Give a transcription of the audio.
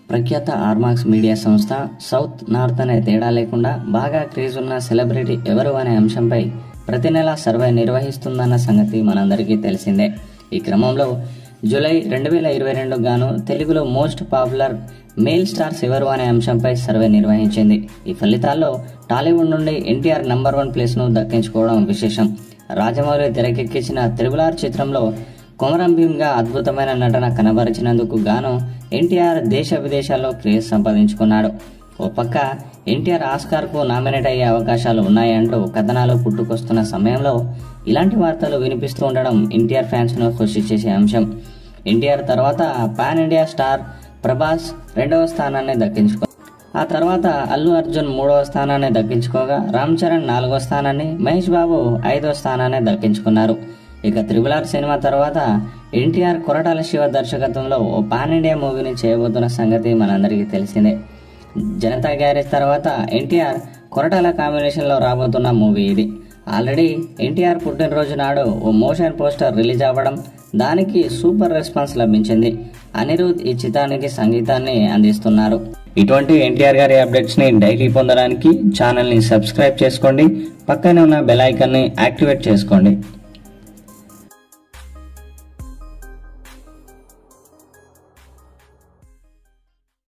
ప్రఖ్యాత Ormax media సంస్థ south north అనే తేడా లేకుండా బాగా క్రేజ్ ఉన్న సెలబ్రిటీ ఎవరు అనే అంశంపై ప్రతి నెల సర్వే నిర్వహిస్తుందన్న సంగతి మనందరికీ తెలిసిందే ఈ క్రమంలో జూలై రెండు వేల ఇరవై రెండు గాను తెలుగులో మోస్ట్ పాపులర్ మేల్ స్టార్స్ ఎవరు అనే అంశంపై సర్వే నిర్వహించింది ఈ ఫలితాల్లో టాలీవుడ్ నుండి ఎన్టీఆర్ నంబర్ వన్ ప్లేస్ను దక్కించుకోవడం విశేషం రాజమౌళి తెరకెక్కించిన త్రిబులార్ చిత్రంలో కొమరం భీమ్గా అద్భుతమైన నటన కనబరిచినందుకు గాను ఎన్టీఆర్ దేశ విదేశాల్లో క్రేజ్ సంపాదించుకున్నాడు ఓ పక్క ఎన్టీఆర్ ఆస్కార్కు నామినేట్ అయ్యే అవకాశాలు ఉన్నాయంటూ కథనాలు పుట్టుకొస్తున్న సమయంలో ఇలాంటి వార్తలు వినిపిస్తూ ఉండడం ఎన్టీఆర్ ఫ్యాన్స్ను ఖుషి చేసే అంశం ఎన్టీఆర్ తర్వాత పాన్ ఇండియా స్టార్ ప్రభాస్ రెండవ స్థానాన్ని దక్కించుకో ఆ తర్వాత అల్లు అర్జున్ మూడవ స్థానాన్ని దక్కించుకోగా రామ్ చరణ్ నాలుగో స్థానాన్ని మహేష్ బాబు ఐదో స్థానాన్ని దక్కించుకున్నారు ఇక త్రిబులార్ సినిమా తర్వాత ఎన్టీఆర్ కొరటాల శివ దర్శకత్వంలో ఓ పాన్ ఇండియా మూవీని చేయబోతున్న సంగతి మనందరికీ తెలిసిందే జనతా గ్యారేజ్ తర్వాత ఎన్టీఆర్ కొరటాల కాంబినేషన్లో రాబోతున్న మూవీ ఇది ఆల్రెడీ ఎన్టీఆర్ పుట్టినరోజు నాడు ఓ మోషన్ పోస్టర్ రిలీజ్ అవ్వడం దానికి సూపర్ రెస్పాన్స్ లభించింది అనిరుద్ ఈ చిత్రానికి సంగీతాన్ని అందిస్తున్నారు ఇటువంటి ఎన్టీఆర్ గారి అప్డేట్స్ ని డైలీ పొందడానికి ఛానల్ ని సబ్స్క్రైబ్ చేసుకోండి పక్కనే ఉన్న బెల్ ఐకాన్ ని యాక్టివేట్ చేసుకోండి